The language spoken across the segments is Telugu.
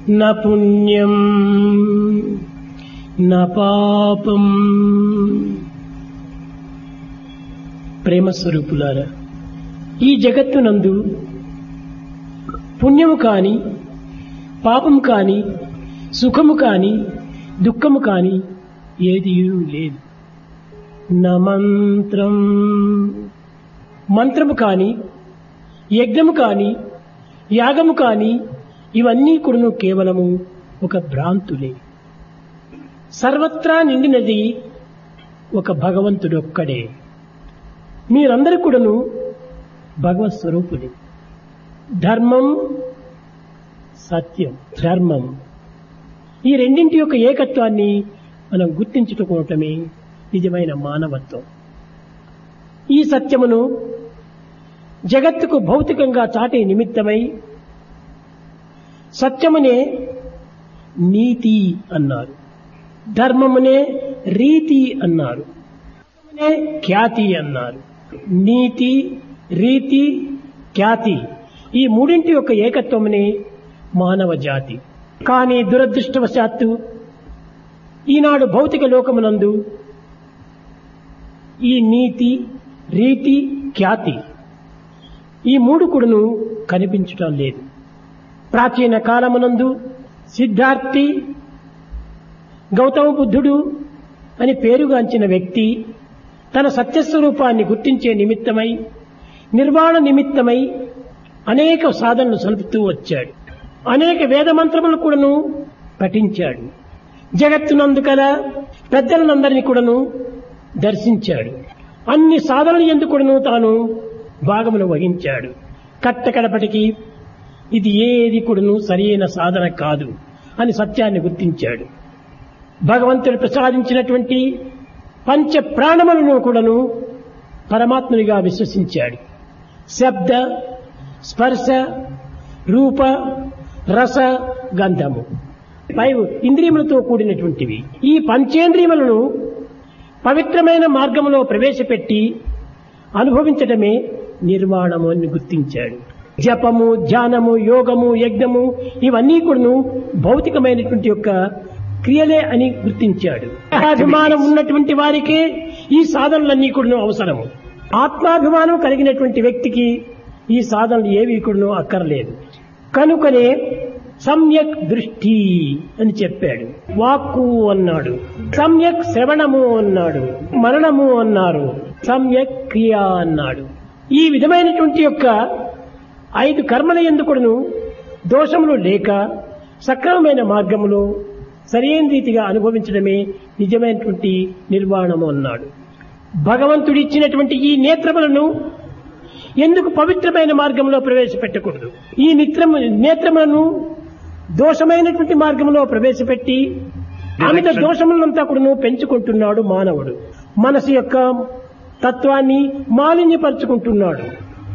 న పుణ్యం న పాపం ప్రేమ స్వరూపులారా ఈ జగత్తునందు పుణ్యము కాని పాపము కాని సుఖము కాని దుఃఖము కాని ఏది లేదు న మంత్రం మంత్రము కాని యజ్ఞము కాని యాగము కాని ఇవన్నీ కూడాను కేవలము ఒక భ్రాంతులే సర్వత్రా నిండినది ఒక భగవంతుడు ఒక్కడే మీరందరూ కూడాను భగవత్ స్వరూపులే ధర్మం సత్యం ధర్మం ఈ రెండింటి యొక్క ఏకత్వాన్ని మనం గుర్తించుకోవటమే నిజమైన మానవత్వం ఈ సత్యమును జగత్తుకు భౌతికంగా చాటే నిమిత్తమై సత్యమునే నీతి అన్నారు ధర్మమునే రీతి అన్నారు ధర్మమునే ఖ్యాతి అన్నారు నీతి రీతి ఖ్యాతి ఈ మూడింటి యొక్క ఏకత్వమునే మానవ జాతి కానీ దురదృష్టవశాత్తు ఈనాడు భౌతిక లోకమునందు ఈ నీతి రీతి ఖ్యాతి ఈ మూడు కూడాను కనిపించటం లేదు ప్రాచీన కాలమునందు సిద్ధార్థి గౌతమ బుద్ధుడు అని పేరుగాంచిన వ్యక్తి తన సత్యస్వరూపాన్ని గుర్తించే నిమిత్తమై నిర్వాణ నిమిత్తమై అనేక సాధనలు సలుపుతూ వచ్చాడు అనేక వేద మంత్రములు కూడాను పఠించాడు జగత్తునందు కల పెద్దలనందరినీ కూడాను దర్శించాడు అన్ని సాధనలు ఎందుకు కూడాను తాను భాగమును వహించాడు కట్టకడపటికి ఇది ఏది కూడాను సరైన సాధన కాదు అని సత్యాన్ని గుర్తించాడు భగవంతుడు ప్రసాదించినటువంటి పంచ ప్రాణములను కూడాను పరమాత్మునిగా విశ్వసించాడు శబ్ద స్పర్శ రూప రస గంధము ఫైవ్ ఇంద్రియములతో కూడినటువంటివి ఈ పంచేంద్రియములను పవిత్రమైన మార్గంలో ప్రవేశపెట్టి అనుభవించటమే నిర్వాణము అని గుర్తించాడు జపము ధ్యానము యోగము యజ్ఞము ఇవన్నీ కూడాను భౌతికమైనటువంటి యొక్క క్రియలే అని గుర్తించాడు ఆత్మాభిమానం ఉన్నటువంటి వారికే ఈ సాధనలన్నీ కూడాను అవసరము ఆత్మాభిమానం కలిగినటువంటి వ్యక్తికి ఈ సాధనలు ఏవి కూడాను అక్కర్లేదు కనుకనే సమ్యక్ దృష్టి అని చెప్పాడు వాక్కు అన్నాడు సమ్యక్ శ్రవణము అన్నాడు మరణము అన్నారు సమ్యక్ క్రియ అన్నాడు ఈ విధమైనటువంటి యొక్క ఐదు కర్మల ఎందుకును దోషములు లేక సక్రమమైన మార్గములో సరైన రీతిగా అనుభవించడమే నిజమైనటువంటి నిర్వాణము అన్నాడు భగవంతుడు ఇచ్చినటువంటి ఈ నేత్రములను ఎందుకు పవిత్రమైన మార్గంలో ప్రవేశపెట్టకూడదు ఈ నిత్రము నేత్రములను దోషమైనటువంటి మార్గంలో ప్రవేశపెట్టి అమిత దోషములంతా కూడా పెంచుకుంటున్నాడు మానవుడు మనసు యొక్క తత్వాన్ని మాలిన్యపరుచుకుంటున్నాడు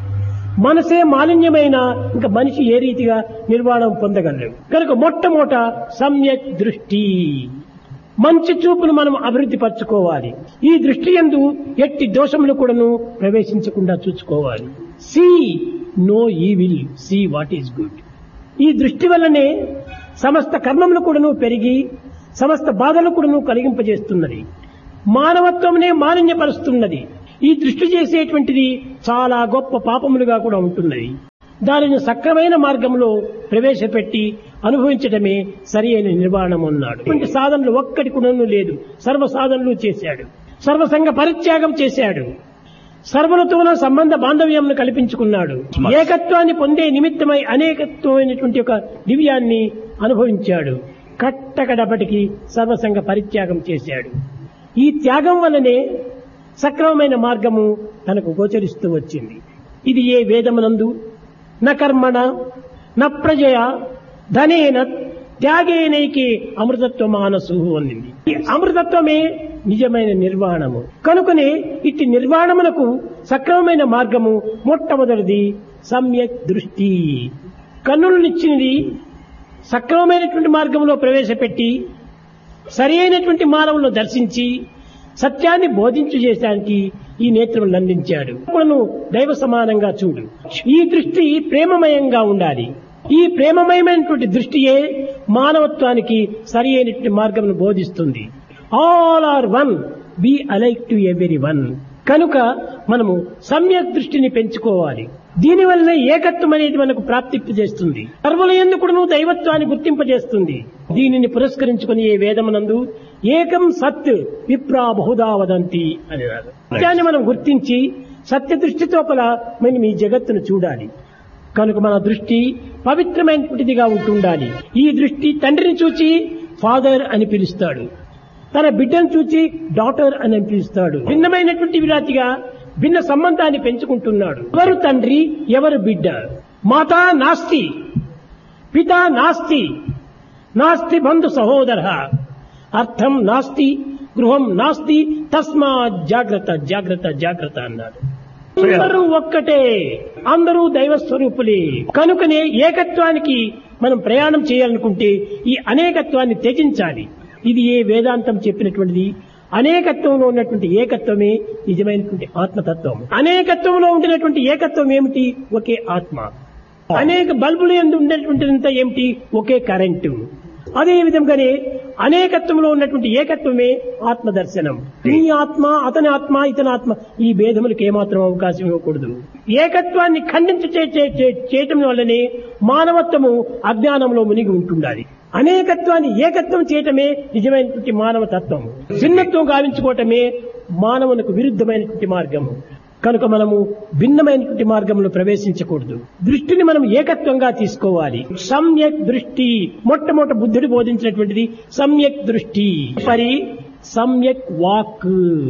మనసే మాలిన్యమైన ఇంకా మనిషి ఏ రీతిగా నిర్వాణం పొందగలడు కనుక మొట్టమొదట సమ్యక్ దృష్టి మంచి చూపును మనం అభివృద్ధి పరచుకోవాలి ఈ దృష్టి ఎందు ఎట్టి దోషములు కూడాను ప్రవేశించకుండా చూసుకోవాలి see no evil see what is good ఈ దృష్టి వల్లనే సమస్త కర్మములు కూడాను పెరిగి సమస్త బాధలు కూడాను కలిగింపజేస్తున్నది మానవత్వమునే మాలిన్యపరుస్తున్నది ఈ దృష్టి చేసేటువంటిది చాలా గొప్ప పాపములుగా కూడా ఉంటున్నది దానిని సక్రమైన మార్గంలో ప్రవేశపెట్టి అనుభవించడమే సరి అయిన నిర్వాణం అన్నాడు ఇటువంటి సాధనలు ఒక్కటి కూడా లేదు సర్వ సాధనలు చేశాడు సర్వసంగ పరిత్యాగం చేశాడు సర్వులతోన సంబంధ బాంధవ్యంను కల్పించుకున్నాడు ఏకత్వాన్ని పొందే నిమిత్తమై అనేకత్వమైనటువంటి ఒక దివ్యాన్ని అనుభవించాడు కట్టకడపటికి సర్వసంగ పరిత్యాగం చేశాడు ఈ త్యాగం వల్లనే సక్రమమైన మార్గము తనకు గోచరిస్తూ వచ్చింది ఇది ఏ వేదమునందు న కర్మణ న ప్రజయ ధనేన త్యాగేనైకి అమృతత్వ మానసు అనింది ఈ అమృతత్వమే నిజమైన నిర్వాణము కనుకనే ఇట్టి నిర్వాణమునకు సక్రమమైన మార్గము మొట్టమొదటిది సమ్యక్ దృష్టి కన్నులనిచ్చినది సక్రమమైనటువంటి మార్గంలో ప్రవేశపెట్టి సరి అయినటువంటి మానవులను దర్శించి సత్యాన్ని బోధించు చేశానికి ఈ నేత్రములను అందించాడు మనను దైవ సమానంగా చూడు ఈ దృష్టి ప్రేమమయంగా ఉండాలి ఈ ప్రేమమయమైనటువంటి దృష్టియే మానవత్వానికి సరి అయినటువంటి మార్గమును బోధిస్తుంది all are one be alike to everyone కనుక మనము సమ్యక్ దృష్టిని పెంచుకోవాలి దీనివల్లనే ఏకత్వం అనేది మనకు ప్రాప్తింపు చేస్తుంది సర్వుల ఎందుకును దైవత్వాన్ని గుర్తింపజేస్తుంది దీనిని పురస్కరించుకుని ఏ వేదమునందు ఏకం సత్ విప్రా బహుదా వదంతి అని సత్యాన్ని మనం గుర్తించి సత్య దృష్టి తోపల మనం ఈ జగత్తును చూడాలి కనుక మన దృష్టి పవిత్రమైనటువంటిదిగా ఉంటుండాలి ఈ దృష్టి తండ్రిని చూచి ఫాదర్ అని పిలుస్తాడు తన బిడ్డను చూచి డాటర్ అని పిలుస్తాడు భిన్నమైనటువంటి విరాతిగా భిన్న సంబంధాన్ని పెంచుకుంటున్నాడు ఎవరు తండ్రి ఎవరు బిడ్డ మాతా నాస్తి పిత నాస్తి నాస్తి బంధు సహోదర అర్థం నాస్తి గృహం నాస్తి తస్మా జాగ్రత్త జాగ్రత్త జాగ్రత్త అన్నాడు అందరూ ఒక్కటే అందరూ దైవ స్వరూపులే కనుకనే ఏకత్వానికి మనం ప్రయాణం చేయాలనుకుంటే ఈ అనేకత్వాన్ని త్యజించాలి ఇది ఏ వేదాంతం చెప్పినటువంటిది అనేకత్వంలో ఉన్నటువంటి ఏకత్వమే నిజమైనటువంటి ఆత్మతత్వం అనేకత్వంలో ఉండినటువంటి ఏకత్వం ఏమిటి ఒకే ఆత్మ అనేక బల్బులు ఎందు ఉండేటువంటిదంతా ఏమిటి ఒకే కరెంటు అదే విధంగానే అనేకత్వంలో ఉన్నటువంటి ఏకత్వమే ఆత్మ దర్శనం నీ ఆత్మ అతని ఆత్మ ఇతని ఆత్మ ఈ భేదములకు ఏమాత్రం అవకాశం ఇవ్వకూడదు ఏకత్వాన్ని ఖండించ చే- చే- చే- చేయటం వల్లనే మానవత్వము అజ్ఞానంలో మునిగి ఉంటుండాలి అనేకత్వాన్ని ఏకత్వం చేయటమే నిజమైనటువంటి మానవ తత్వం భిన్నత్వం గావించుకోవటమే మానవునికి విరుద్ధమైనటువంటి మార్గము కనుక మనము భిన్నమైనటువంటి మార్గంలో ప్రవేశించకూడదు దృష్టిని మనం ఏకత్వంగా తీసుకోవాలి సమ్యక్ దృష్టి మొట్టమొదటి బుద్ధుడు బోధించినటువంటిది సమ్యక్ దృష్టి పరి సమ్యక్ వాక్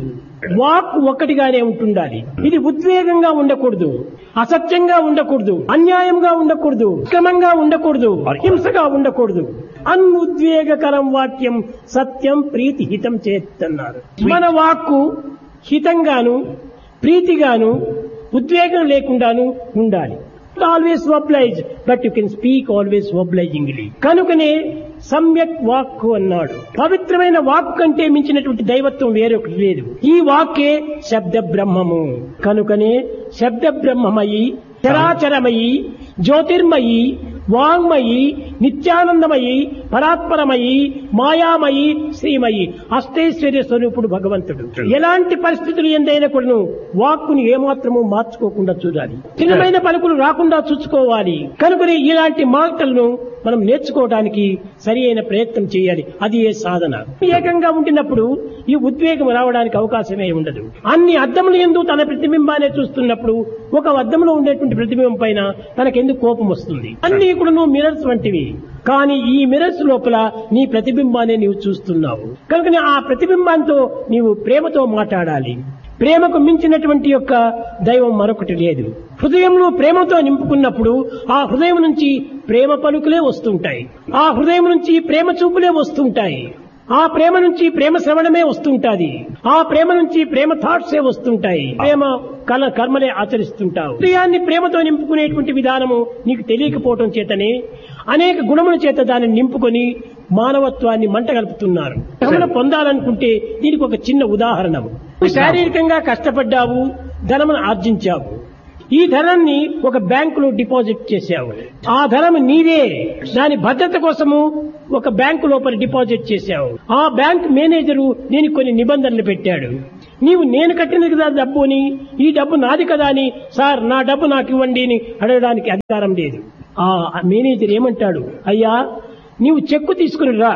వాక్ ఒక్కటిగానే ఉంటుండాలి ఇది ఉద్వేగంగా ఉండకూడదు అసత్యంగా ఉండకూడదు అన్యాయంగా ఉండకూడదు క్రమంగా ఉండకూడదు హింసగా ఉండకూడదు అనుద్వేగకరం వాక్యం సత్యం ప్రీతి హితం చేస్తున్నారు మన వాక్కు హితంగాను ప్రీతిగాను ఉద్వేగం లేకుండాను ఉండాలి always oblige but you can speak always obligingly కనుకనే సమ్యక్ వాక్కు అన్నాడు పవిత్రమైన వాక్ కంటే మించినటువంటి దైవత్వం వేరొకటి లేదు ఈ వాక్కే శబ్ద బ్రహ్మము కనుకనే శబ్ద బ్రహ్మమయి చరాచరమయి జ్యోతిర్మయి వాంగ్మయి నిత్యానందమయి పరాత్పరమయి మాయామయి శ్రీమయి అష్టైశ్వర్య స్వరూపుడు భగవంతుడు ఎలాంటి పరిస్థితులు ఎందైనా కూడాను వాక్కుని ఏమాత్రము మార్చుకోకుండా చూడాలి చిన్నమైన పలుకులు రాకుండా చూసుకోవాలి కనుకనే ఇలాంటి మాటలను మనం నేర్చుకోవడానికి సరి అయిన ప్రయత్నం చేయాలి అది ఏ సాధన ఏకంగా ఉండినప్పుడు ఈ ఉద్వేగం రావడానికి అవకాశమే ఉండదు అన్ని అద్దములు ఎందు తన ప్రతిబింబాన్ని చూస్తున్నప్పుడు ఒక అద్దంలో ఉండేటువంటి ప్రతిబింబం పైన తనకెందుకు కోపం వస్తుంది అన్ని కూడా నువ్వు మిరర్స్ వంటివి కానీ ఈ మిరర్స్ లోపల నీ ప్రతిబింబాన్ని నీవు చూస్తున్నావు కనుక ఆ ప్రతిబింబంతో నీవు ప్రేమతో మాట్లాడాలి ప్రేమకు మించినటువంటి యొక్క దైవం మరొకటి లేదు హృదయంలో ప్రేమతో నింపుకున్నప్పుడు ఆ హృదయం నుంచి ప్రేమ పలుకులే వస్తుంటాయి ఆ హృదయం నుంచి ప్రేమ చూపులే వస్తుంటాయి ఆ ప్రేమ నుంచి ప్రేమ శ్రవణమే వస్తుంటాది ఆ ప్రేమ నుంచి ప్రేమ థాట్సే వస్తుంటాయి ప్రేమ కల కర్మలే ఆచరిస్తుంటావు హృదయాన్ని ప్రేమతో నింపుకునేటువంటి విధానము నీకు తెలియకపోవటం చేతనే అనేక గుణముల చేత దానిని నింపుకొని మానవత్వాన్ని మంటగలుపుతున్నారు ధనమును పొందాలనుకుంటే దీనికి ఒక చిన్న ఉదాహరణ శారీరకంగా కష్టపడ్డావు ధనమును ఆర్జించావు ఈ ధనాన్ని ఒక బ్యాంకులో డిపాజిట్ చేశావు ఆ ధనం నీదే దాని భద్రత కోసము ఒక బ్యాంకు లోపల డిపాజిట్ చేశావు ఆ బ్యాంక్ మేనేజరు దీనికి కొన్ని నిబంధనలు పెట్టాడు నీవు నేను కట్టినది కదా డబ్బు అని ఈ డబ్బు నాది కదా అని సార్ నా డబ్బు నాకు ఇవ్వండి అని అడగడానికి అధికారం లేదు ఆ మేనేజర్ ఏమంటాడు అయ్యా నీవు చెక్కు తీసుకుని రా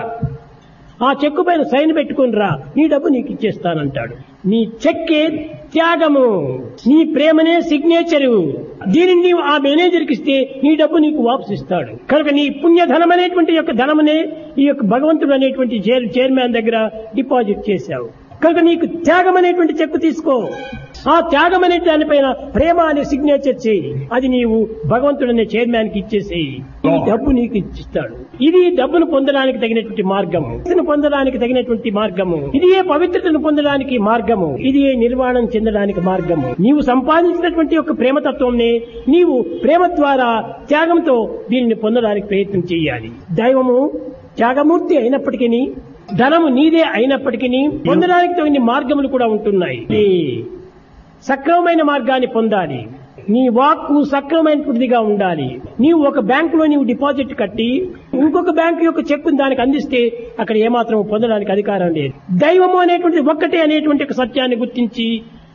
ఆ చెక్కు పైన సైన్ పెట్టుకుని రా నీ డబ్బు నీకు ఇచ్చేస్తానంటాడు నీ చెక్కే త్యాగము నీ ప్రేమనే సిగ్నేచరు దీనిని నీవు ఆ మేనేజర్కి ఇస్తే నీ డబ్బు నీకు వాపసు ఇస్తాడు కనుక నీ పుణ్యధనం అనేటువంటి యొక్క ధనమనే ఈ యొక్క భగవంతుడు అనేటువంటి చైర్ చైర్మన్ దగ్గర డిపాజిట్ చేశావు కనుక నీకు త్యాగం అనేటువంటి చెక్కు తీసుకో ఆ త్యాగం అనే దానిపైన ప్రేమ అనే సిగ్నేచర్ చేయి అది నీవు భగవంతుడు అనే చైర్మన్ కి ఇచ్చేసేయి ఈ డబ్బు నీకు ఇచ్చిస్తాడు ఇది డబ్బును పొందడానికి తగినటువంటి మార్గము పవిత్రతను పొందడానికి తగినటువంటి మార్గము ఇది ఏ పవిత్రతను పొందడానికి మార్గము ఇది ఏ నిర్వాణం చెందడానికి మార్గము నీవు సంపాదించినటువంటి యొక్క ప్రేమతత్వంనే నీవు ప్రేమ ద్వారా త్యాగంతో దీనిని పొందడానికి ప్రయత్నం చేయాలి దైవము త్యాగమూర్తి అయినప్పటికీ ధనము నీదే అయినప్పటికీ పొందడానికి తగిన మార్గములు కూడా ఉంటున్నాయి ఈ సక్రమమైన మార్గాన్ని పొందాలి నీ వాక్కు సక్రమైనటువంటిదిగా ఉండాలి నీవు ఒక బ్యాంకులో నీవు డిపాజిట్ కట్టి ఇంకొక బ్యాంకు యొక్క చెక్కుని దానికి అందిస్తే అక్కడ ఏమాత్రం పొందడానికి అధికారం లేదు దైవము అనేటువంటిది ఒక్కటే అనేటువంటి ఒక సత్యాన్ని గుర్తించి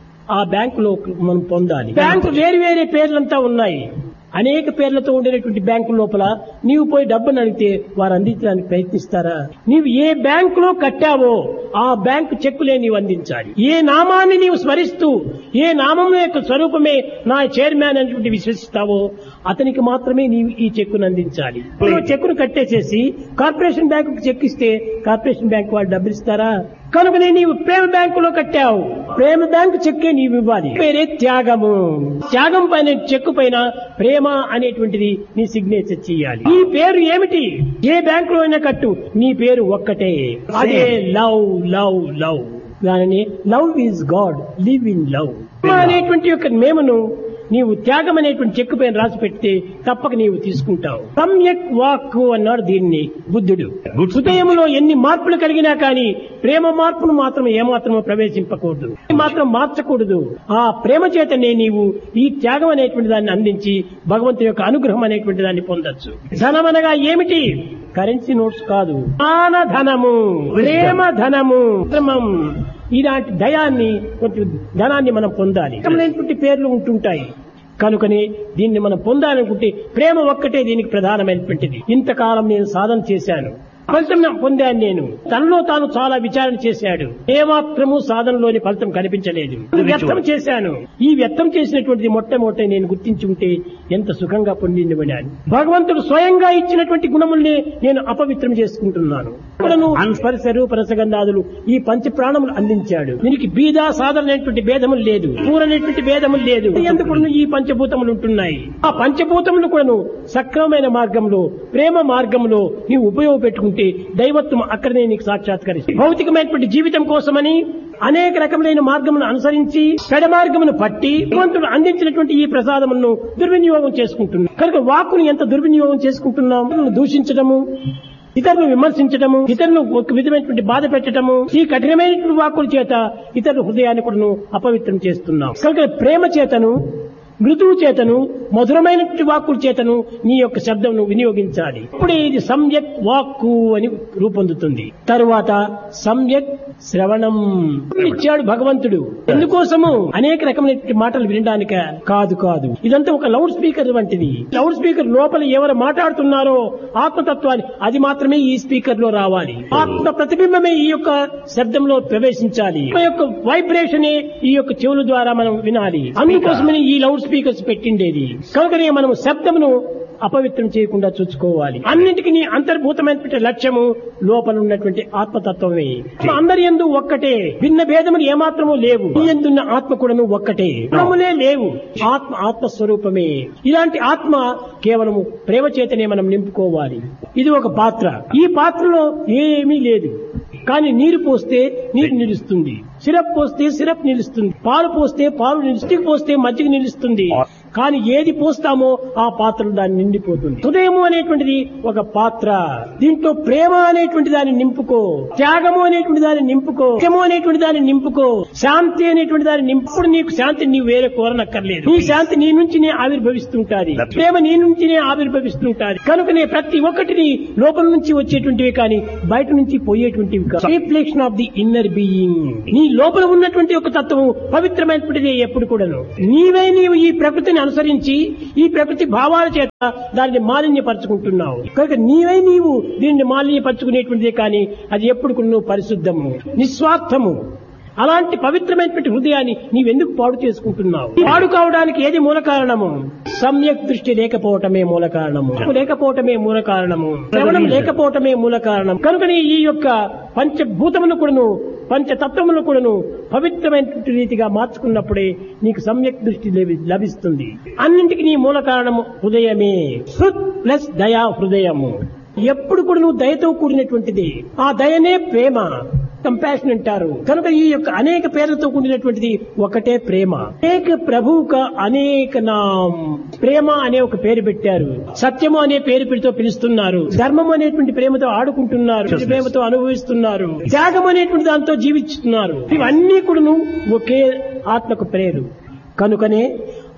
ఆ బ్యాంకులో మనం పొందాలి బ్యాంకు వేరు వేరే పేర్లంతా ఉన్నాయి అనేక పేర్లతో ఉండేటువంటి బ్యాంకు లోపల నీవు పోయి డబ్బును అడిగితే వారు అందించడానికి ప్రయత్నిస్తారా నీవు ఏ బ్యాంకులో కట్టావో ఆ బ్యాంకు చెక్కులే నీవు అందించాలి ఏ నామాన్ని నీవు స్మరిస్తూ ఏ నామం యొక్క స్వరూపమే నా చైర్మన్ అనేటువంటి విశ్వసిస్తావో అతనికి మాత్రమే నీవు ఈ చెక్కును అందించాలి ఇప్పుడు చెక్కును కట్టేసేసి కార్పొరేషన్ బ్యాంకు చెక్ ఇస్తే కార్పొరేషన్ బ్యాంక్ వాళ్ళు డబ్బులు ఇస్తారా కనుకనే నీవు ప్రేమ బ్యాంకులో కట్టావు ప్రేమ బ్యాంకు చెక్కే నీవు ఇవ్వాలి పేరే త్యాగము త్యాగం పైన చెక్కు పైన ప్రేమ అనేటువంటిది నీ సిగ్నేచర్ చేయాలి నీ పేరు ఏమిటి ఏ బ్యాంకులో అయినా కట్టు నీ పేరు ఒక్కటే అదే లవ్ లవ్ లవ్ దానిని love is God live in love అనేటువంటి యొక్క మేమను నీవు త్యాగం అనేటువంటి చెక్కు పైన రాసి పెడితే తప్పక నీవు తీసుకుంటావు సమ్యక్ వాక్ అన్నాడు దీన్ని బుద్ధుడు Good. హృదయంలో ఎన్ని మార్పులు కలిగినా కానీ ప్రేమ మార్పును మాత్రం ఏమాత్రమో ప్రవేశింపకూడదు మాత్రం మార్చకూడదు ఆ ప్రేమ చేతనే నీవు ఈ త్యాగం అనేటువంటి దాన్ని అందించి భగవంతుని యొక్క అనుగ్రహం అనేటువంటి దాన్ని పొందొచ్చు ధనం అనగా ఏమిటి కరెన్సీ నోట్స్ కాదు జ్ఞాన ధనము ప్రేమ ధనము ధర్మం ఇలాంటి దయాన్ని కొంచెం ధనాన్ని మనం పొందాలి రకమైనటువంటి పేర్లు ఉంటుంటాయి కనుకనే దీన్ని మనం పొందాలనుకుంటే ప్రేమ ఒక్కటే దీనికి ప్రధానమైనటువంటిది ఇంతకాలం నేను సాధన చేశాను ఫలితం పొందాను నేను తనలో తాను చాలా విచారణ చేశాడు ఏమాత్రము సాధనలోని ఫలితం కనిపించలేదు వ్యక్తం చేశాను ఈ వ్యక్తం చేసినటువంటిది మొట్టమొదటి నేను గుర్తించి ఉంటే ఎంత సుఖంగా పొందిండబడాను భగవంతుడు స్వయంగా ఇచ్చినటువంటి గుణముల్ని నేను అపవిత్రం చేసుకుంటున్నాను ఇప్పుడను స్పర్శ రూప రసగంధాదులు ఈ పంచ ప్రాణములు అందించాడు దీనికి బీద సాధన అనేటువంటి భేదములు లేదు పూరనేటువంటి భేదములు లేదు ఎందుకు ఈ పంచభూతములు ఉంటున్నాయి ఆ పంచభూతములు కూడాను సక్రమమైన మార్గంలో ప్రేమ మార్గంలో నీవు ఉపయోగపెట్టుకుంటే దైవత్వం అక్కడనే నీకు సాక్షాత్కరిస్తుంది భౌతికమైనటువంటి జీవితం కోసమని అనేక రకములైన మార్గములను అనుసరించి పెడ మార్గమును పట్టి భగవంతుడు అందించినటువంటి ఈ ప్రసాదములను దుర్వినియోగం చేసుకుంటున్నాం కనుక వాక్కుని ఎంత దుర్వినియోగం చేసుకుంటున్నాం దూషించడము ఇతరులను విమర్శించడము ఇతరులను ఒక విధమైనటువంటి బాధ పెట్టడము ఈ కఠినమైనటువంటి వాక్కుల చేత ఇతరుల హృదయాన్ని కూడా అపవిత్రం చేస్తున్నాం కనుక ప్రేమ చేతను మృదువు చేతను మధురమైనటువంటి వాక్కుల చేతను నీ యొక్క శబ్దంను వినియోగించాలి ఇప్పుడే ఇది సమ్యక్ వాక్కు అని రూపొందుతుంది తరువాత సమ్యక్ శ్రవణం ఇచ్చాడు భగవంతుడు ఎందుకోసము అనేక రకమైనటువంటి మాటలు వినడానిక కాదు కాదు ఇదంతా ఒక లౌడ్ స్పీకర్ వంటిది లౌడ్ స్పీకర్ లోపల ఎవరు మాట్లాడుతున్నారో ఆత్మతత్వాన్ని అది మాత్రమే ఈ స్పీకర్ లో రావాలి ఆత్మ ప్రతిబింబమే ఈ యొక్క శబ్దంలో ప్రవేశించాలి ఆత్మ యొక్క వైబ్రేషనే ఈ యొక్క చెవుల ద్వారా మనం వినాలి అందుకోసమని ఈ లౌడ్ స్పీకర్స్ పెట్టిండేది కనుకనే మనం శబ్దమును అపవిత్రం చేయకుండా చూసుకోవాలి అన్నింటికి నీ అంతర్భూతమైనటువంటి లక్ష్యము లోపల ఉన్నటువంటి ఆత్మతత్వమే అందరి ఎందు ఒక్కటే భిన్న భేదములు ఏమాత్రము లేవు నీ ఎందున్న ఆత్మ కూడాను ఒక్కటే గుణములే లేవు ఆత్మ ఆత్మస్వరూపమే ఇలాంటి ఆత్మ కేవలము ప్రేమ చేతనే మనం నింపుకోవాలి ఇది ఒక పాత్ర ఈ పాత్రలో ఏమీ లేదు కానీ నీరు పోస్తే నీరు నిలుస్తుంది సిరప్ పోస్తే సిరప్ నిలుస్తుంది పాలు పోస్తే పాలు నిలుస్తుంది పోస్తే మజ్జిగ నిలుస్తుంది కానీ ఏది పోస్తామో ఆ పాత్రలో దాన్ని నిండిపోతుంది హృదయము అనేటువంటిది ఒక పాత్ర దీంట్లో ప్రేమ అనేటువంటి దాన్ని నింపుకో త్యాగము అనేటువంటి దాన్ని నింపుకో సత్యము అనేటువంటి దాన్ని నింపుకో శాంతి అనేటువంటి దాన్ని నింపుడు నీకు శాంతి నీవు వేరే కోరనక్కర్లేదు నీ శాంతి నీ నుంచినే ఆవిర్భవిస్తుంటాది ప్రేమ నీ నుంచినే ఆవిర్భవిస్తుంటాది కనుకనే ప్రతి ఒక్కటిని లోపల నుంచి వచ్చేటువంటివి కానీ బయట నుంచి పోయేటువంటివి కాదు reflection of the inner being నీ లోపల ఉన్నటువంటి ఒక తత్వము పవిత్రమైనటువంటిది ఎప్పుడు కూడాను నీవే నీవు ఈ ప్రకృతిని అనుసరించి ఈ ప్రకృతి భావాల చేత దానిని మాలిన్యపరచుకుంటున్నావు కనుక నీవే నీవు దీనిని మాలిన్యపరచుకునేటువంటిదే కానీ అది ఎప్పుడు కూడా నువ్వు పరిశుద్ధము నిస్వార్థము అలాంటి పవిత్రమైనటువంటి హృదయాన్ని నీవెందుకు పాడు చేసుకుంటున్నావు పాడు కావడానికి ఏది మూల కారణము సమ్యక్ దృష్టి లేకపోవటమే మూల కారణము లేకపోవటమే మూల కారణము శ్రవణం లేకపోవటమే మూల కారణం కనుకనే ఈ యొక్క పంచభూతమును కూడాను పంచతత్వమును కూడాను పవిత్రమైనటువంటి రీతిగా మార్చుకున్నప్పుడే నీకు సమ్యక్ దృష్టి లభి- లభిస్తుంది అన్నింటికి నీ మూల కారణము హృదయమే హృద్ ప్లస్ దయా హృదయము ఎప్పుడు కూడా నువ్వు దయతో కూడినటువంటిది ఆ దయనే ప్రేమ కంపాషన్ అంటారు కనుక ఈ యొక్క అనేక పేర్లతో కూడినటువంటిది ఒకటే ప్రేమ అనేక ప్రభువుక అనేక నాం ప్రేమ అనే ఒక పేరు పెట్టారు సత్యము అనే పేరు పెడితో పిలుస్తున్నారు ధర్మం అనేటువంటి ప్రేమతో ఆడుకుంటున్నారు ప్రేమతో అనుభవిస్తున్నారు త్యాగం అనేటువంటి దాంతో జీవిస్తున్నారు ఇవన్నీ కూడాను ఒకే ఆత్మకు ప్రేరు కనుకనే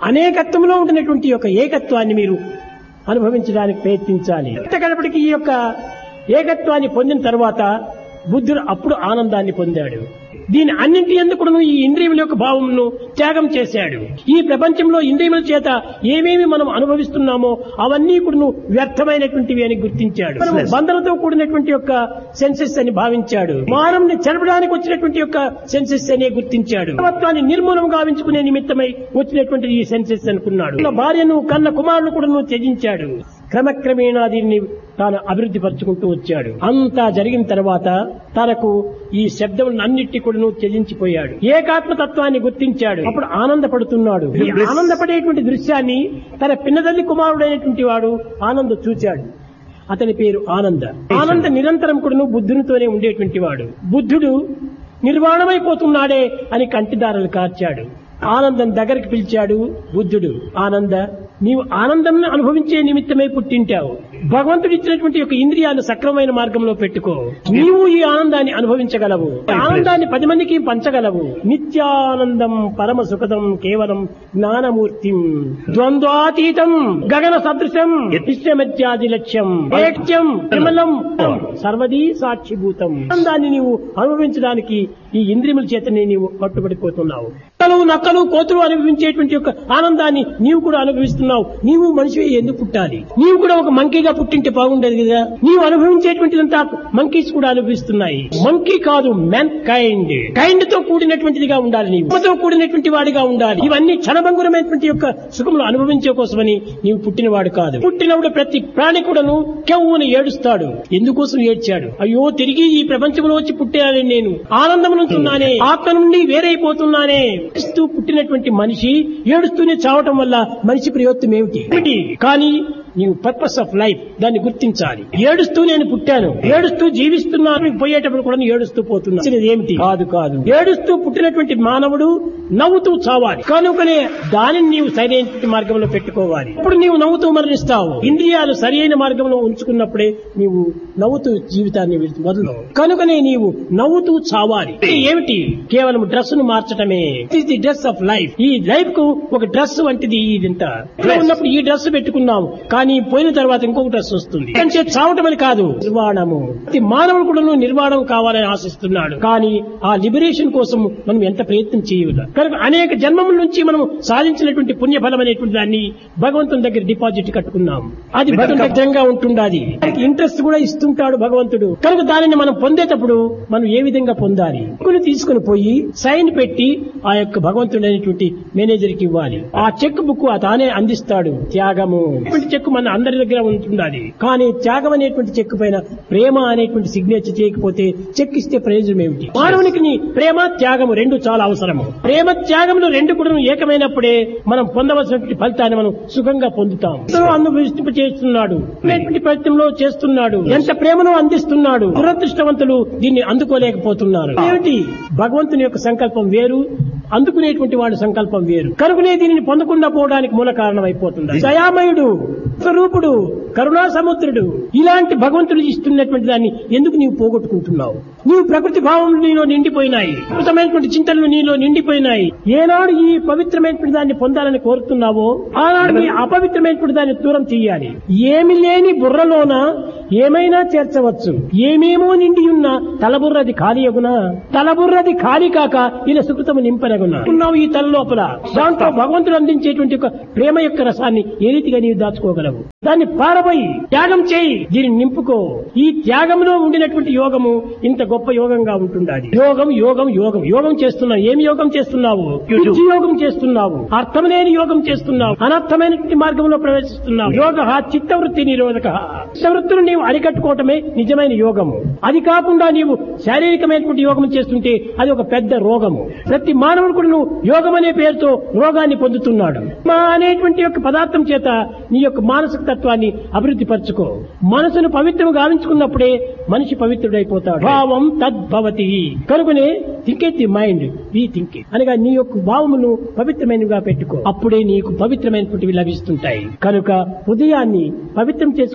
అనేకత్వంలో ఉంటున్నటువంటి యొక్క ఏకత్వాన్ని మీరు అనుభవించడానికి ప్రయత్నించాలి ఎంతకడపటికి ఈ యొక్క ఏకత్వాన్ని పొందిన తర్వాత బుద్ధుడు అప్పుడు ఆనందాన్ని పొందాడు దీని అన్నింటి ఎందుకు ఈ ఇంద్రియముల యొక్క భావమును త్యాగం చేశాడు ఈ ప్రపంచంలో ఇంద్రియముల చేత ఏమేమి మనం అనుభవిస్తున్నామో అవన్నీ కూడా వ్యర్థమైనటువంటివి అని గుర్తించాడు మనము బంధలతో కూడినటువంటి యొక్క సెన్సెస్ అని భావించాడు మానవుని చెరపడానికి వచ్చినటువంటి యొక్క సెన్సెస్ అనే గుర్తించాడు మానవత్వాన్ని నిర్మూలం గావించుకునే నిమిత్తమై వచ్చినటువంటి ఈ సెన్సెస్ అనుకున్నాడు తన భార్యను కన్న కుమారులు కూడా త్యజించాడు క్రమక్రమేణా దీన్ని తాను అభివృద్ధి పరుచుకుంటూ వచ్చాడు అంతా జరిగిన తర్వాత తనకు ఈ శబ్దములన్నిటి కూడా త్యజించిపోయాడు ఏకాత్మతత్వాన్ని గుర్తించాడు అప్పుడు ఆనందపడుతున్నాడు ఈ ఆనందపడేటువంటి దృశ్యాన్ని తన పిన్నదల్లి కుమారుడైనటువంటి వాడు ఆనంద చూచాడు అతని పేరు ఆనంద ఆనంద నిరంతరం కూడా బుద్ధునితోనే ఉండేటువంటి వాడు బుద్ధుడు నిర్వాణమైపోతున్నాడే అని కంటిదారులు కార్చాడు ఆనందం దగ్గరికి పిలిచాడు బుద్ధుడు ఆనంద నీవు ఆనందం అనుభవించే నిమిత్తమై పుట్టింటావు భగవంతుడు ఇచ్చినటువంటి యొక్క ఇంద్రియాలు సక్రమమైన మార్గంలో పెట్టుకో నీవు ఈ ఆనందాన్ని అనుభవించగలవు ఆనందాన్ని పది మందికి పంచగలవు నిత్యానందం పరమ సుఖదం కేవలం జ్ఞానమూర్తిం ద్వంద్వాతీతం గగన సదృశం విశ్వమత్యాది లక్ష్యం ఏక్ష్యం నిర్మలం సర్వదీ సాక్షిభూతం ఆనందాన్ని నీవు అనుభవించడానికి ఈ ఇంద్రియముల చేతనే నీవు కట్టుబడిపోతున్నావు నక్కలు నక్కలు కోతులు అనుభవించేటువంటి యొక్క ఆనందాన్ని నీవు కూడా అనుభవిస్తున్నావు నీవు మనిషి ఎందుకు పుట్టాలి నీవు కూడా ఒక మంకీగా పుట్టింటే బాగుండేది కదా నీవు అనుభవించేటువంటిదంతా మంకీస్ కూడా అనుభవిస్తున్నాయి మంకీ కాదు మెన్ కైండ్ కైండ్ తో కూడినటువంటిదిగా ఉండాలి నీవు తో కూడినటువంటి వాడిగా ఉండాలి ఇవన్నీ క్షణభంగురమైనటువంటి యొక్క సుఖములు అనుభవించే కోసమని నీవు పుట్టినవాడు కాదు పుట్టినప్పుడు ప్రతి ప్రాణి కూడాను కెవ్వును ఏడుస్తాడు ఎందుకోసం ఏడ్చాడు అయ్యో తిరిగి ఈ ప్రపంచంలో వచ్చి పుట్టానని నేను ఆనందం నుంచున్నానే ఆత్మ నుండి వేరైపోతున్నానే ఏడుస్తూ పుట్టినటువంటి మనిషి ఏడుస్తూనే చావటం వల్ల మనిషి ప్రయోత్తం ఏమిటి ఏమిటి? కానీ నీవు పర్పస్ ఆఫ్ లైఫ్ దాన్ని గుర్తించాలి ఏడుస్తూ నేను పుట్టాను ఏడుస్తూ జీవిస్తున్నాను పోయేటప్పుడు కూడా ఏడుస్తూ పోతున్నా ఇది ఏమిటి కాదు కాదు ఏడుస్తూ పుట్టినటువంటి మానవుడు నవ్వుతూ చావాలి కనుకనే దానిని నీవు సరైన మార్గంలో పెట్టుకోవాలి ఇప్పుడు నీవు నవ్వుతూ మరణిస్తావు ఇంద్రియాలు సరైన మార్గంలో ఉంచుకున్నప్పుడే నీవు నవ్వుతూ జీవితాన్ని మొదలు కనుకనే నీవు నవ్వుతూ చావాలి ఇది ఏమిటి కేవలం డ్రెస్ ను మార్చటమే it the dress of life ఈ లైఫ్ కు ఒక డ్రెస్ వంటిది ఇదంతా ఇలా ఉన్నప్పుడు ఈ డ్రెస్ పెట్టుకున్నాము కానీ పోయిన తర్వాత ఇంకొక డ్రెస్ వస్తుంది అంటే చావటం అని కాదు నిర్వాణము ప్రతి మానవుడు కూడా నిర్వాణం కావాలని ఆశిస్తున్నాడు కానీ ఆ లిబరేషన్ కోసం మనం ఎంత ప్రయత్నం చేయాలి కనుక అనేక జన్మముల నుంచి మనం సాధించినటువంటి పుణ్యఫలం అనేటువంటి దాన్ని భగవంతుని దగ్గర డిపాజిట్ కట్టుకున్నాం అది భద్రంగా ఉంటుండాలి దానికి ఇంట్రెస్ట్ కూడా ఇస్తుంటాడు భగవంతుడు కనుక దానిని మనం పొందేటప్పుడు మనం ఏ విధంగా పొందాలి చెక్కును తీసుకుని పోయి సైన్ పెట్టి ఆ యొక్క భగవంతుడు అనేటువంటి మేనేజర్ కి ఇవ్వాలి ఆ చెక్ బుక్ తానే అందిస్తాడు త్యాగము ఇటువంటి చెక్ మన అందరి దగ్గర ఉంటుండాలి కానీ త్యాగం అనేటువంటి చెక్ పైన ప్రేమ అనేటువంటి సిగ్నేచర్ చేయకపోతే చెక్ ఇస్తే ప్రయోజనం ఏమిటి మానవునికి నీ ప్రేమ త్యాగము రెండు చాలా అవసరము ప్రేమ త్యాగములు రెండు కూడా ఏకమైనప్పుడే మనం పొందవలసినటువంటి ఫలితాన్ని మనం సుఖంగా పొందుతాం అందరూ అనుభవింప చేస్తున్నాడు అనేటువంటి ప్రయత్నంలో చేస్తున్నాడు ఎంత ప్రేమను అందిస్తున్నాడు దురదృష్టవంతులు దీన్ని అందుకోలేకపోతున్నారు ఏమిటి భగవంతుని యొక్క సంకల్పం వేరు అందుకునేటువంటి వాడి సంకల్పం వేరు కనుకనే దీనిని పొందకుండా పోవడానికి మూల కారణం అయిపోతుంది దయామయుడు స్వరూపుడు కరుణా సముద్రుడు ఇలాంటి భగవంతుడు ఇస్తున్నటువంటి దాన్ని ఎందుకు నీవు పోగొట్టుకుంటున్నావు నీవు ప్రకృతి భావం నీలో నిండిపోయినాయి అద్భుతమైనటువంటి చింతనలు నీలో నిండిపోయినాయి ఏనాడు ఈ పవిత్రమైనటువంటి దాన్ని పొందాలని కోరుతున్నావో ఆనాడు ఈ అపవిత్రమైనటువంటి దాన్ని దూరం తీయాలి ఏమి లేని బుర్రలోన ఏమైనా చేర్చవచ్చు ఏమేమో నిండి ఉన్న తలబుర్రది ఖాళీ అగునా తలబుర్రది ఖాళీ కాక ఇలా సుకృతము నింపనగునా ఉన్నావు ఈ తల లోపల దాంట్లో భగవంతుడు అందించేటువంటి ఒక ప్రేమ యొక్క రసాన్ని ఏ రీతిగా నీవు దాచుకోగలవు దాన్ని పారబోయి త్యాగం చేయి దీన్ని నింపుకో ఈ త్యాగంలో ఉండినటువంటి యోగము ఇంత గొప్ప యోగంగా ఉంటుండాలి యోగం యోగం యోగం యోగం చేస్తున్నావు ఏమి యోగం చేస్తున్నావు బుద్ధి యోగం చేస్తున్నావు అర్థం లేని యోగం చేస్తున్నావు అనర్థమైనటువంటి మార్గంలో ప్రవేశిస్తున్నావు యోగ చిత్తవృత్తి నిరోధక చిత్తవృత్తులు నీవు అరికట్టుకోవటమే నిజమైన యోగము అది కాకుండా నీవు శారీరకమైనటువంటి యోగం చేస్తుంటే అది ఒక పెద్ద రోగము ప్రతి మానవుడు కూడా నువ్వు యోగం అనే పేరుతో రోగాన్ని పొందుతున్నాడు మా అనేటువంటి యొక్క పదార్థం చేత నీ యొక్క మానసిక తత్వాన్ని అభివృద్ధి పరచుకో మనసును పవిత్రం గావించుకున్నప్పుడే మనిషి పవిత్రుడైపోతాడు భావం తద్భవతి కనుకనే think the mind we think అనగా నీ యొక్క భావమును పవిత్రమైనవిగా పెట్టుకో అప్పుడే నీకు పవిత్రమైనటువంటివి లభిస్తుంటాయి కనుక హృదయాన్ని పవిత్రం చేసుకోవడానికి తగిన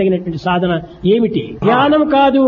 తగినటువంటి సాధన ఏమిటి ధ్యానం కాదు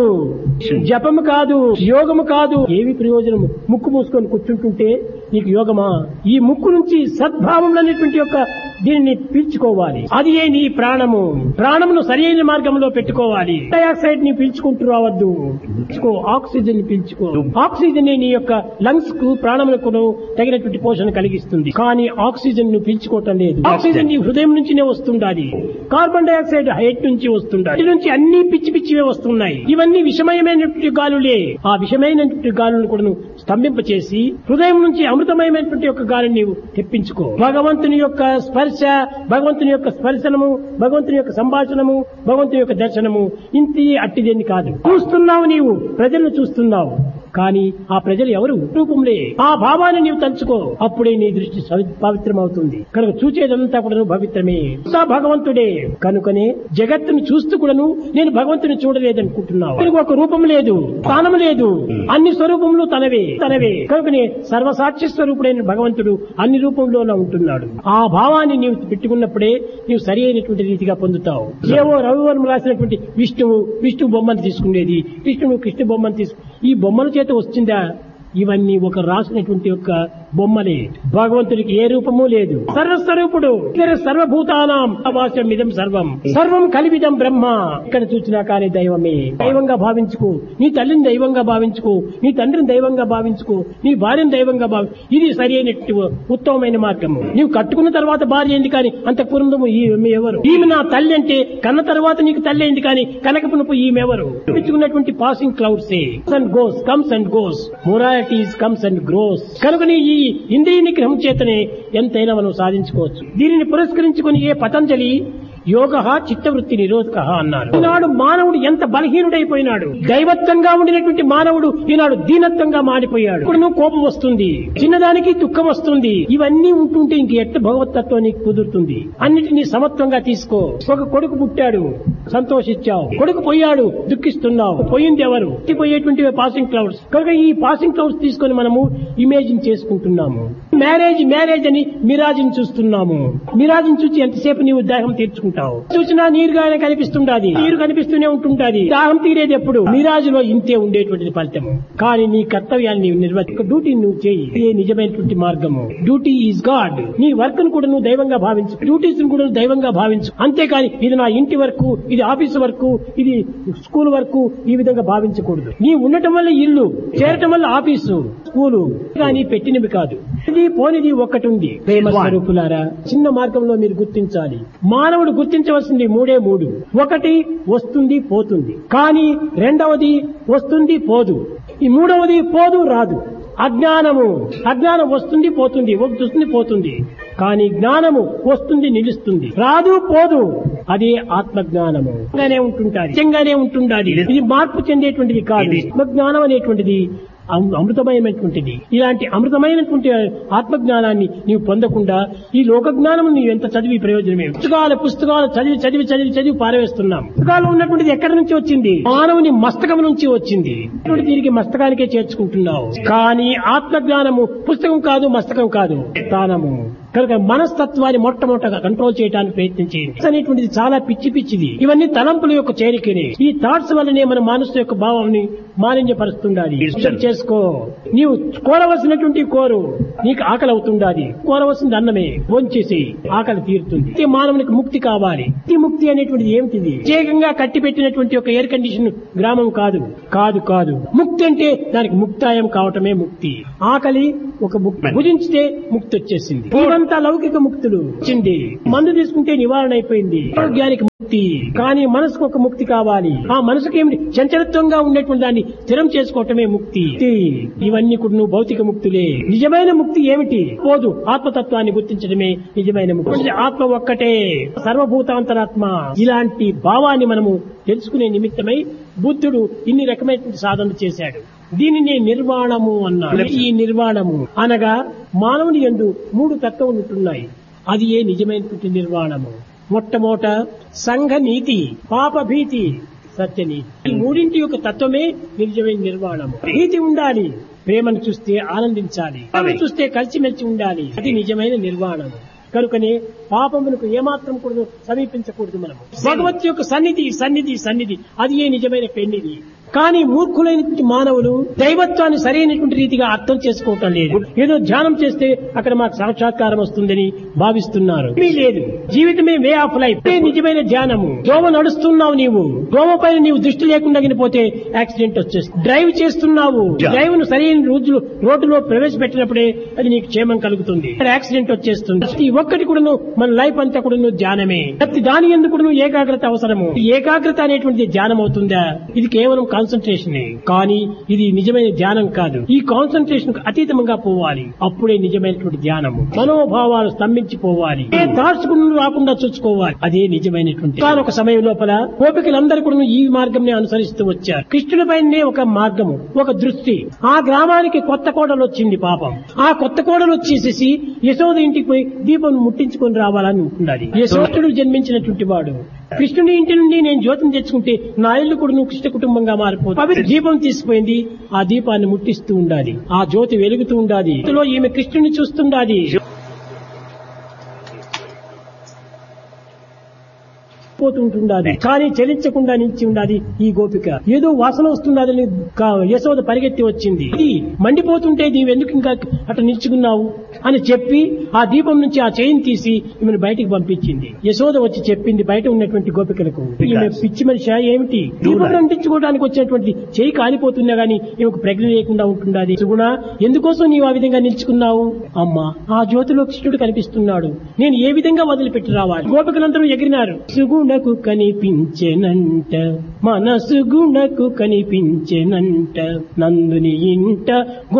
జపము కాదు యోగము కాదు ఏమి ప్రయోజనము ముక్కు మూసుకొని కూర్చుంటుంటే నీకు యోగమా ఈ ముక్కు నుంచి సద్భావం అనేటువంటి యొక్క దీనిని పీల్చుకోవాలి అది ఏ నీ ప్రాణము ప్రాణమును సరైన మార్గంలో పెట్టుకోవాలి డయాక్సైడ్ ని పీల్చుకుంటూ రావద్దు పీల్చుకో ఆక్సిజన్ ని పీల్చుకో ఆక్సిజన్ నీ యొక్క లంగ్స్ కు ప్రాణములకు తగినటువంటి పోషణ కలిగిస్తుంది కానీ ఆక్సిజన్ ను పీల్చుకోవటం లేదు ఆక్సిజన్ నీ హృదయం నుంచినే వస్తుండాలి కార్బన్ డైఆక్సైడ్ హైట్ నుంచి వస్తుండాలి ఇటు నుంచి అన్ని పిచ్చి పిచ్చివే వస్తున్నాయి ఇవన్నీ విషమయమైనటువంటి గాలులే ఆ విషమైనటువంటి గాలులను కూడా నువ్వు స్తంభింపచేసి హృదయం నుంచి అమృతమయమైనటువంటి యొక్క గాలిని నీవు తెప్పించుకో భగవంతుని యొక్క స్పర్శ భగవంతుని యొక్క స్పర్శనము భగవంతుని యొక్క సంభాషణము భగవంతుని యొక్క దర్శనము ఇంతి అట్టిదేని కాదు చూస్తున్నావు నీవు ప్రజలను చూస్తున్నావు కానీ ఆ ప్రజలు ఎవరు రూపంలే ఆ భావాన్ని నీవు తలుచుకో అప్పుడే నీ దృష్టి సవి- పవిత్రమవుతుంది కనుక చూచేదంతా కూడా పవిత్రమే అంతా భగవంతుడే కనుకనే జగత్తును చూస్తూ కూడాను నేను భగవంతుని చూడలేదనుకుంటున్నావు దీనికి ఒక రూపం లేదు స్థానం లేదు అన్ని స్వరూపములు తనవే తనవే కనుకనే సర్వసాక్షి స్వరూపుడైన భగవంతుడు అన్ని రూపంలోనే ఉంటున్నాడు ఆ భావాన్ని నీవు పెట్టుకున్నప్పుడే నీవు సరి అయినటువంటి రీతిగా పొందుతావు ఏవో రవివర్మ రాసినటువంటి విష్ణువు విష్ణు బొమ్మను తీసుకునేది కృష్ణుడు కృష్ణ బొమ్మను తీసుకు ఈ బొమ్మల చేత వచ్చిందా ఇవన్నీ ఒక రాసినటువంటి యొక్క బొమ్మలే భగవంతుడికి ఏ రూపము లేదు సర్వస్వరూపుడు ఇతర సర్వభూతానాం అవాస్యం ఇదం సర్వం సర్వం కలివిదం బ్రహ్మ ఇక్కడ చూసినా కానీ దైవమే దైవంగా భావించుకో నీ తల్లిని దైవంగా భావించుకో నీ తండ్రిని దైవంగా భావించుకో నీ భార్యను దైవంగా భావి ఇది సరి అయినట్టు ఉత్తమమైన మార్గము నీవు కట్టుకున్న తర్వాత భార్య ఏంది కానీ అంత పూర్వము ఈమె ఎవరు ఈమె నా తల్లి అంటే కన్న తర్వాత నీకు తల్లి అయింది కానీ కనకపునపు ఈమె ఎవరు పెంచుకున్నటువంటి passing clouds and goes comes and goes moralities comes and grows కనుకని ఈ ఇంద్రియ నిగ్రహం చేతనే ఎంతైనా మనం సాధించుకోవచ్చు దీనిని పురస్కరించుకుని ఏ పతంజలి యోగ చిత్తవృత్తి నిరోధక అన్నారు ఈనాడు మానవుడు ఎంత బలహీనుడైపోయినాడు దైవత్వంగా ఉండినటువంటి మానవుడు ఈనాడు దీనత్వంగా మారిపోయాడు ఇప్పుడు నువ్వు కోపం వస్తుంది చిన్నదానికి దుఃఖం వస్తుంది ఇవన్నీ ఉంటుంటే ఇంక ఎట్ట భగవతత్వం నీకు కుదురుతుంది అన్నిటినీ సమత్వంగా తీసుకో ఒక కొడుకు పుట్టాడు సంతోషించావు కొడుకు పోయాడు దుఃఖిస్తున్నావు పోయింది ఎవరు పోయేటువంటి పాసింగ్ క్లౌడ్స్ కనుక ఈ పాసింగ్ క్లౌడ్స్ తీసుకొని మనము ఇమేజిన్ చేసుకుంటున్నాము మ్యారేజ్ మ్యారేజ్ అని మిరాజిని చూస్తున్నాము మిరాజిని చూసి ఎంతసేపు నీవు దాహం తీర్చుకుంటావు చూసినా నీరుగానే కనిపిస్తుండాది నీరు కనిపిస్తూనే ఉంటుంటాది దాహం తీరేది ఎప్పుడు మిరాజులో ఇంతే ఉండేటువంటిది ఫలితము కానీ నీ కర్తవ్యాన్ని నీవు నిర్వర్తి డ్యూటీ నువ్వు చేయి ఇదే నిజమైనటువంటి మార్గము డ్యూటీ ఈజ్ గాడ్ నీ వర్క్ ను కూడా నువ్వు దైవంగా భావించు డ్యూటీస్ ను కూడా నువ్వు దైవంగా భావించు అంతేకాని ఇది నా ఇంటి వరకు ఇది ఆఫీస్ వరకు ఇది స్కూల్ వరకు ఈ విధంగా భావించకూడదు నీ ఉండటం వల్ల ఇల్లు చేరటం వల్ల ఆఫీసు స్కూలు కానీ పెట్టినవి కాదు ఇది పోనిది ఒక్కటి ఉంది ప్రేమ స్వరూపులారా చిన్న మార్గంలో మీరు గుర్తించాలి మానవుడు గుర్తించవలసింది మూడే మూడు ఒకటి వస్తుంది పోతుంది కానీ రెండవది వస్తుంది పోదు ఈ మూడవది పోదు రాదు అజ్ఞానము అజ్ఞానం వస్తుంది పోతుంది వస్తుంది పోతుంది కానీ జ్ఞానము వస్తుంది నిలుస్తుంది రాదు పోదు అదే ఆత్మజ్ఞానము గానే ఉంటుంటాది నిజంగానే ఉంటుండాలి ఇది మార్పు చెందేటువంటిది కాదు ఆత్మజ్ఞానం అనేటువంటిది అమృ- అమృతమయమైనటువంటిది ఇలాంటి అమృతమైనటువంటి ఆత్మజ్ఞానాన్ని నీవు పొందకుండా ఈ లోక జ్ఞానం నీవు ఎంత చదివి ప్రయోజనమే పుస్తకాలు పుస్తకాలు చదివి చదివి చదివి చదివి పారవేస్తున్నాం పుస్తకాలు ఉన్నటువంటిది ఎక్కడి నుంచి వచ్చింది మానవుని మస్తకం నుంచి వచ్చింది ఇటువంటి దీనికి మస్తకానికే చేర్చుకుంటున్నావు కానీ ఆత్మజ్ఞానము పుస్తకం కాదు మస్తకం కాదు స్థానము కనుక మనస్తత్వాన్ని మొట్టమొదటగా కంట్రోల్ చేయడానికి ప్రయత్నం చేయండి అనేటువంటిది చాలా పిచ్చి పిచ్చిది ఇవన్నీ తలంపుల యొక్క చేరికనే ఈ థాట్స్ వల్లనే మన మనసు యొక్క భావాన్ని మాలిన్యపరుస్తుండాలి అర్థం చేసుకో నీవు కోరవలసినటువంటి కోరు నీకు ఆకలి అవుతుండాలి కోరవలసింది అన్నమే భోంచేసి ఆకలి తీరుతుంది ఈ మానవునికి ముక్తి కావాలి ఈ ముక్తి అనేటువంటిది ఏమిటిది ప్రత్యేకంగా కట్టి పెట్టినటువంటి ఒక ఎయిర్ కండిషన్ గ్రామం కాదు కాదు కాదు ముక్తి అంటే దానికి ముక్తాయం కావటమే ముక్తి ఆకలి ఒక ముక్తి భుజించితే ముక్తి వచ్చేసింది ఇవంతా లౌకిక ముక్తులు వచ్చింది మందు తీసుకుంటే నివారణ అయిపోయింది ఆరోగ్యానికి ముక్తి కానీ మనసుకు ఒక ముక్తి కావాలి ఆ మనసుకి ఏమిటి చంచలత్వంగా ఉండేటువంటి దాన్ని స్థిరం చేసుకోవటమే ముక్తి ముక్తి. ఇవన్నీ కూడా నువ్వు భౌతిక ముక్తులే నిజమైన ముక్తి ఏమిటి పోదు ఆత్మతత్వాన్ని గుర్తించడమే నిజమైన ముక్తి ఆత్మ ఒక్కటే సర్వభూతాంతరాత్మ ఇలాంటి భావాన్ని మనము తెలుసుకునే నిమిత్తమై బుద్ధుడు ఇన్ని రకమైన సాధనలు చేశాడు దీనిని నిర్వాణము అన్నాడు ఈ నిర్వాణము అనగా మానవుని యందు మూడు తత్వములు ఉంటున్నాయి అది ఏ నిజమైనటువంటి నిర్వాణము మొట్టమొదట సంఘ నీతి పాప భీతి సత్యనీతి ఈ మూడింటి యొక్క తత్వమే నిజమైన నిర్వాణము నీతి ఉండాలి ప్రేమను చూస్తే ఆనందించాలి ప్రేమను చూస్తే కలిసిమెలిసి ఉండాలి అది నిజమైన నిర్వాణము కనుకనే పాపమునకు ఏమాత్రం కూడా సమీపించకూడదు మనము భగవత్ యొక్క సన్నిధి సన్నిధి సన్నిధి అది ఏ నిజమైన పెన్నిది కానీ మూర్ఖులైనటువంటి మానవులు దైవత్వాన్ని సరైనటువంటి రీతిగా అర్థం చేసుకోవటం లేదు ఏదో ధ్యానం చేస్తే అక్కడ మాకు సాక్షాత్కారం వస్తుందని భావిస్తున్నారు ఏమీ లేదు జీవితమే వే ఆఫ్ లైఫ్ ఇదే నిజమైన ధ్యానము దోమ నడుస్తున్నావు నీవు దోమ పైన నీవు దృష్టి లేకుండా పోతే యాక్సిడెంట్ వచ్చేస్తుంది డ్రైవ్ చేస్తున్నావు డ్రైవ్ ను సరైన రోజులు రోడ్డులో ప్రవేశపెట్టినప్పుడే అది నీకు క్షేమం కలుగుతుంది యాక్సిడెంట్ వచ్చేస్తుంది ప్రతి ఒక్కటి కూడాను మన లైఫ్ అంతా కూడాను ధ్యానమే ప్రతి దాని ఎందుకు కూడాను ఏకాగ్రత అవసరము ఈ ఏకాగ్రత అనేటువంటిది ధ్యానం అవుతుందా ఇది కేవలం కాన్సన్ట్రేషన్ కానీ ఇది నిజమైన ధ్యానం కాదు ఈ కాన్సన్ట్రేషన్ కు అతీతంగా పోవాలి అప్పుడే నిజమైనటువంటి ధ్యానము మనోభావాలు స్తంభించిపోవాలి ఏ దార్చుకుని రాకుండా చూసుకోవాలి అదే నిజమైనటువంటి ఒక సమయం లోపల గోపికలందరూ కూడా ఈ మార్గంని అనుసరిస్తూ వచ్చారు కృష్ణుడి పైనే ఒక మార్గము ఒక దృష్టి ఆ గ్రామానికి కొత్త కోడలు వచ్చింది పాపం ఆ కొత్త కోడలు వచ్చేసేసి యశోద ఇంటికి పోయి దీపం ముట్టించుకొని రావాలని ఉంటున్నది యశోదుడు జన్మించినటువంటి వాడు కృష్ణుని ఇంటి నుండి నేను జ్యోతిని తెచ్చుకుంటే నా ఇల్లు కూడా నువ్వు కృష్ణ కుటుంబంగా మారిపోతుంది పవిత్ర దీపం తీసుకుపోయింది ఆ దీపాన్ని ముట్టిస్తూ ఉండాలి ఆ జ్యోతి వెలుగుతూ ఉండాలి ఇందులో ఈమె కృష్ణుని చూస్తుండాలి పోతుంటుండాలి కానీ చలించకుండా నిలిచి ఉండాలి ఈ గోపిక ఏదో వాసన వస్తున్నదని కా- యశోద పరిగెత్తి వచ్చింది ఇది మండిపోతుంటే నీవు ఎందుకు ఇంకా అట్లా నిల్చుకున్నావు అని చెప్పి ఆ దీపం నుంచి ఆ చైన్ తీసి ఈమెను బయటికి పంపించింది యశోద వచ్చి చెప్పింది బయట ఉన్నటువంటి గోపికలకు ఈమె పిచ్చి మనిషి ఏమిటి దీపం అంటించుకోవడానికి వచ్చినటువంటి చేయి కాలిపోతున్నా గానీ ఈమెకు ప్రజ్ఞ లేకుండా ఉంటుండాలి సుగుణ ఎందుకోసం నీవు ఆ విధంగా నిల్చుకున్నావు అమ్మా ఆ జ్యోతిలో కృష్ణుడు కనిపిస్తున్నాడు నేను ఏ విధంగా వదిలిపెట్టి రావాలి గోపికలందరూ ఎగిరినారు సుగుణకు కనిపించెనంట మనసు గుణకు కనిపించెనంట నందుని ఇంట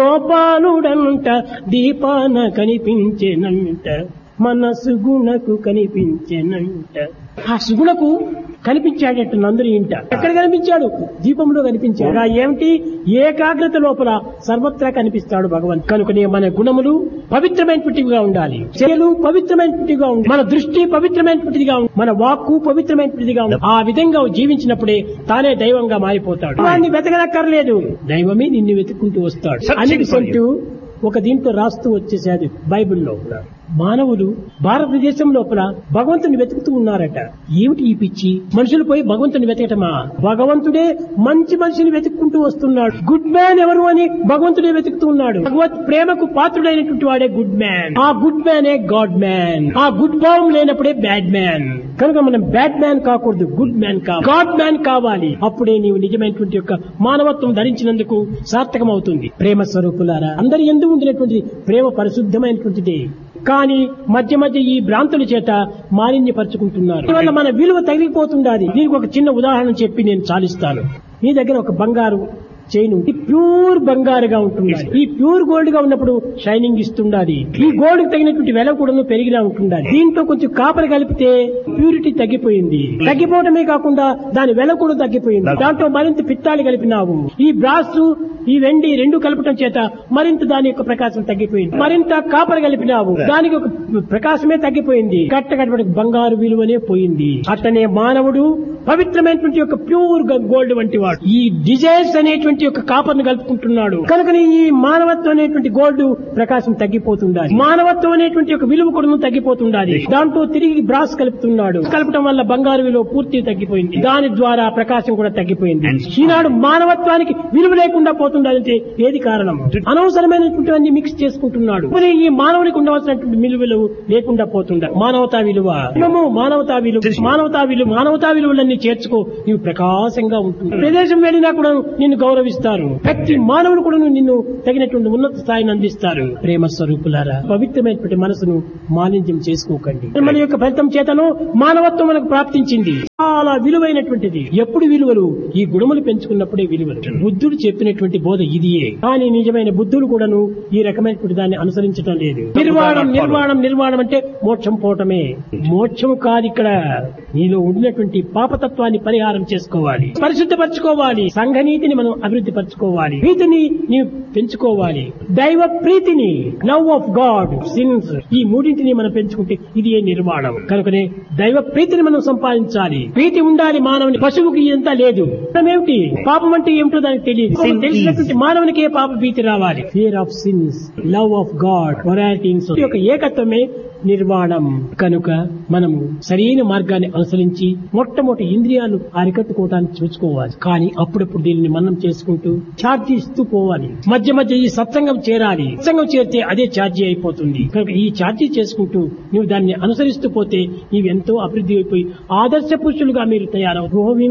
గోపాలుడంట దీపాన కనిపించెనంట మనసు గుణకు కనిపించెనంట ఆ సుగుణకు కనిపించాడట నందుని ఇంట ఎక్కడ కనిపించాడు దీపంలో కనిపించాడు ఆ ఏమిటి ఏకాగ్రత లోపల సర్వత్రా కనిపిస్తాడు భగవంత్ కనుకనే మన గుణములు పవిత్రమైనటువంటివిగా ఉండాలి చర్యలు పవిత్రమైనటువంటిగా ఉండాలి మన దృష్టి పవిత్రమైనటువంటిదిగా ఉండాలి మన వాక్కు పవిత్రమైనటువంటిదిగా ఉండాలి ఆ విధంగా జీవించినప్పుడే తానే దైవంగా మారిపోతాడు వాడిని వెతకనక్కర్లేదు దైవమే నిన్ను వెతుక్కుంటూ వస్తాడు అనుకుంటూ ఒక దీంట్లో రాస్తూ వచ్చేసాది బైబిల్లో మానవులు భారతదేశం లోపల భగవంతుని వెతుకుతూ ఉన్నారట ఏమిటి ఈ పిచ్చి మనుషులు పోయి భగవంతుని వెతకటమా భగవంతుడే మంచి మనిషిని వెతుక్కుంటూ వస్తున్నాడు గుడ్ మ్యాన్ ఎవరు అని భగవంతుడే వెతుకుతూ ఉన్నాడు భగవత్ ప్రేమకు పాత్రుడైనటువంటి వాడే గుడ్ మ్యాన్ ఆ గుడ్ మ్యానే గాడ్ మ్యాన్ ఆ గుడ్ భావం లేనప్పుడే బ్యాడ్ మ్యాన్ కనుక మనం బ్యాడ్ మ్యాన్ కాకూడదు గుడ్ మ్యాన్ కావాలి గాడ్ మ్యాన్ కావాలి అప్పుడే నీవు నిజమైనటువంటి యొక్క మానవత్వం ధరించినందుకు సార్థకం అవుతుంది ప్రేమ స్వరూపులారా అందరి ఎందు ఉండినటువంటి ప్రేమ పరిశుద్ధమైనటువంటిది కానీ మధ్య మధ్య ఈ భ్రాంతుల చేత మాలిన్యపరుచుకుంటున్నారు దీనివల్ల మన విలువ తగిలిపోతుండాలి దీనికి ఒక చిన్న ఉదాహరణ చెప్పి నేను చాలిస్తాను మీ దగ్గర ఒక బంగారు చైన్ ఉంది ప్యూర్ బంగారుగా ఉంటుంది ఈ ప్యూర్ గోల్డ్ గా ఉన్నప్పుడు షైనింగ్ ఇస్తుండాలి ఈ గోల్డ్ కి తగినటువంటి వెల కూడా పెరిగినా ఉంటుండాలి దీంట్లో కొంచెం కాపర్ కలిపితే ప్యూరిటీ తగ్గిపోయింది తగ్గిపోవడమే కాకుండా దాని వెల కూడా తగ్గిపోయింది దాంట్లో మరింత పిత్తాళి కలిపినావు ఈ బ్రాస్ ఈ వెండి రెండు కలపటం చేత మరింత దాని యొక్క ప్రకాశం తగ్గిపోయింది మరింత కాపర్ కలిపినావు దానికి ఒక ప్రకాశమే తగ్గిపోయింది కట్ట కట్టబడి బంగారు విలువనే పోయింది అతనే మానవుడు పవిత్రమైనటువంటి యొక్క ప్యూర్ గోల్డ్ వంటి వాడు ఈ డిజైర్స్ అనేటువంటి యొక్క కాపర్ ను కలుపుకుంటున్నాడు కనుకనే ఈ మానవత్వం అనేటువంటి గోల్డ్ ప్రకాశం తగ్గిపోతుండాలి మానవత్వం అనేటువంటి యొక్క విలువ కూడా తగ్గిపోతుండాలి దాంట్లో తిరిగి బ్రాస్ కలుపుతున్నాడు కలపటం వల్ల బంగారు విలువ పూర్తి తగ్గిపోయింది దాని ద్వారా ప్రకాశం కూడా తగ్గిపోయింది ఈనాడు మానవత్వానికి విలువ లేకుండా పోతుండాలంటే ఏది కారణం అనవసరమైనటువంటి మిక్స్ చేసుకుంటున్నాడు మరి ఈ మానవునికి ఉండవలసినటువంటి విలువలు లేకుండా పోతుండ మానవతా విలువ మనము మానవతా విలువ మానవతా విలువ మానవతా విలువలన్నీ చేర్చుకో నీవు ప్రకాశంగా ఉంటుంది ప్రదేశం వెళ్ళినా కూడా నిన్ను గౌరవిస్తారు ప్రతి మానవుడు కూడా నిన్ను తగినటువంటి ఉన్నత స్థాయిని అందిస్తారు ప్రేమ స్వరూపులారా పవిత్రమైనటువంటి మనసును మాలిన్యం చేసుకోకండి మన యొక్క ఫలితం చేతను మానవత్వం మనకు ప్రాప్తించింది చాలా విలువైనటువంటిది ఎప్పుడు విలువలు ఈ గుణములు పెంచుకున్నప్పుడే విలువలు బుద్ధుడు చెప్పినటువంటి బోధ ఇదియే కానీ నిజమైన బుద్ధులు కూడాను ఈ రకమైనటువంటి దాన్ని అనుసరించడం లేదు నిర్వాణం నిర్వాణం నిర్వాణం అంటే మోక్షం పోవటమే మోక్షం కాదు ఇక్కడ నీలో ఉండినటువంటి పాపతత్వాన్ని పరిహారం చేసుకోవాలి పరిశుద్ధపరచుకోవాలి సంఘనీతిని మనం అభివృద్ధి పరచుకోవాలి ప్రీతిని నీవు పెంచుకోవాలి దైవ ప్రీతిని లవ్ ఆఫ్ గాడ్ సిన్స్ ఈ మూడింటిని మనం పెంచుకుంటే ఇది ఏ నిర్మాణం కనుకనే దైవ ప్రీతిని మనం సంపాదించాలి ప్రీతి ఉండాలి మానవుని పశువుకి ఎంత లేదు ఏమిటి పాపం అంటే ఏమిటో దానికి తెలియదు తెలిసినటువంటి మానవునికి ఏ పాప భీతి రావాలి fear of sins love of God morality యొక్క ఏకత్వమే నిర్వాణం కనుక మనము సరైన మార్గాన్ని అనుసరించి మొట్టమొదటి ఇంద్రియాలు అరికట్టుకోవడానికి చూసుకోవాలి కానీ అప్పుడప్పుడు దీనిని మనం చేసుకుంటూ ఛార్జీ ఇస్తూ పోవాలి మధ్య మధ్య ఈ సత్సంగం చేరాలి సత్సంగం చేరితే అదే ఛార్జీ అయిపోతుంది కనుక ఈ ఛార్జీ చేసుకుంటూ నువ్వు దాన్ని అనుసరిస్తూ పోతే నీవు ఎంతో అభివృద్ధి అయిపోయి ఆదర్శ పురుషులుగా మీరు తయారవు